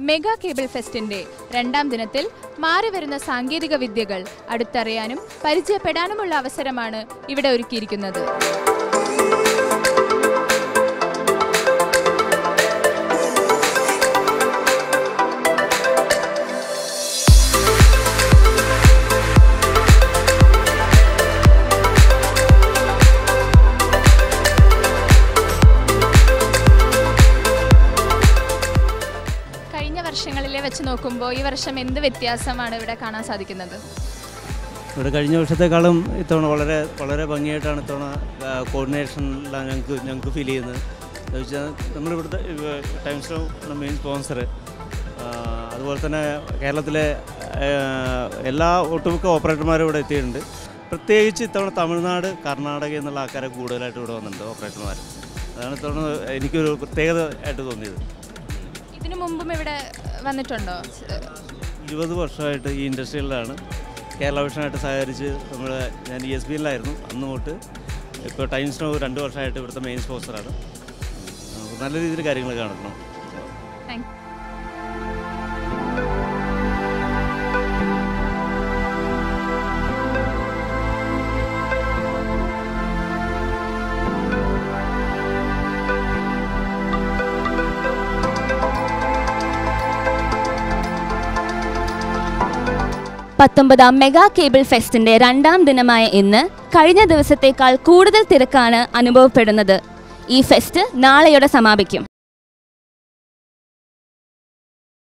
mega cable ഫെസ്റ്റിന്റെ രണ്ടാം ദിനത്തിൽ മാറിവരുന്ന സാങ്കേതിക വിദ്യകൾ അടുത്തറിയാനും പരിചയപ്പെടാനുമുള്ള അവസരമാണ് ഇവിടെ ഒരുക്കിയിരിക്കുന്നത് കഴിഞ്ഞ വർഷങ്ങളിലെ വെച്ച് നോക്കുമ്പോൾ ഈ വർഷം എന്ത് വ്യത്യാസമാണ് ഇവിടെ കാണാൻ സാധിക്കുന്നത് ഇവിടെ കഴിഞ്ഞ വർഷത്തെക്കാളും ഇത്തവണ വളരെ വളരെ ഭംഗിയായിട്ടാണ് ഇത്തവണ കോർഡിനേഷനിലാണ് ഞങ്ങൾക്ക് ഞങ്ങൾക്ക് ഫീൽ ചെയ്യുന്നത് എന്ന് വെച്ചാൽ നമ്മളിവിടുത്തെ ടൈംസ് മെയിൻ സ്പോൺസർ അതുപോലെ തന്നെ കേരളത്തിലെ ആ, എല്ലാ ഒട്ടുമിക്ക ഓപ്പറേറ്റർമാരും ഇവിടെ എത്തിയിട്ടുണ്ട് പ്രത്യേകിച്ച് ഇത്തവണ തമിഴ്നാട് കർണാടക എന്നുള്ള ആൾക്കാരെ കൂടുതലായിട്ട് ഇവിടെ വന്നിട്ടുണ്ട് ഓപ്പറേറ്റർമാർ അതാണ് ഇത്തവണ എനിക്കൊരു പ്രത്യേകത ആയിട്ട് തോന്നിയത് ഇതിനു മുമ്പും ഇവിടെ വന്നിട്ടുണ്ടോ ഇരുപത് വർഷമായിട്ട് ഈ ഇൻഡസ്ട്രിയിലാണ് കേരള വിഷനായിട്ട് സഹകരിച്ച് നമ്മൾ ഞാൻ ഇ എസ് ബി എല്ലായിരുന്നു അന്ന് തൊട്ട് ഇപ്പോൾ ടൈംസ് നോ രണ്ട് വർഷമായിട്ട് ഇവിടുത്തെ മെയിൻ സ്പോൺസറാണ് നമുക്ക് നല്ല രീതിയിൽ കാര്യങ്ങൾ കാണണം താങ്ക് പത്തൊമ്പതാം മെഗാ കേബിൾ ഫെസ്റ്റിന്റെ രണ്ടാം ദിനമായ ഇന്ന് കഴിഞ്ഞ ദിവസത്തേക്കാൾ കൂടുതൽ തിരക്കാണ് അനുഭവപ്പെടുന്നത് ഈ ഫെസ്റ്റ് നാളെയോടെ സമാപിക്കും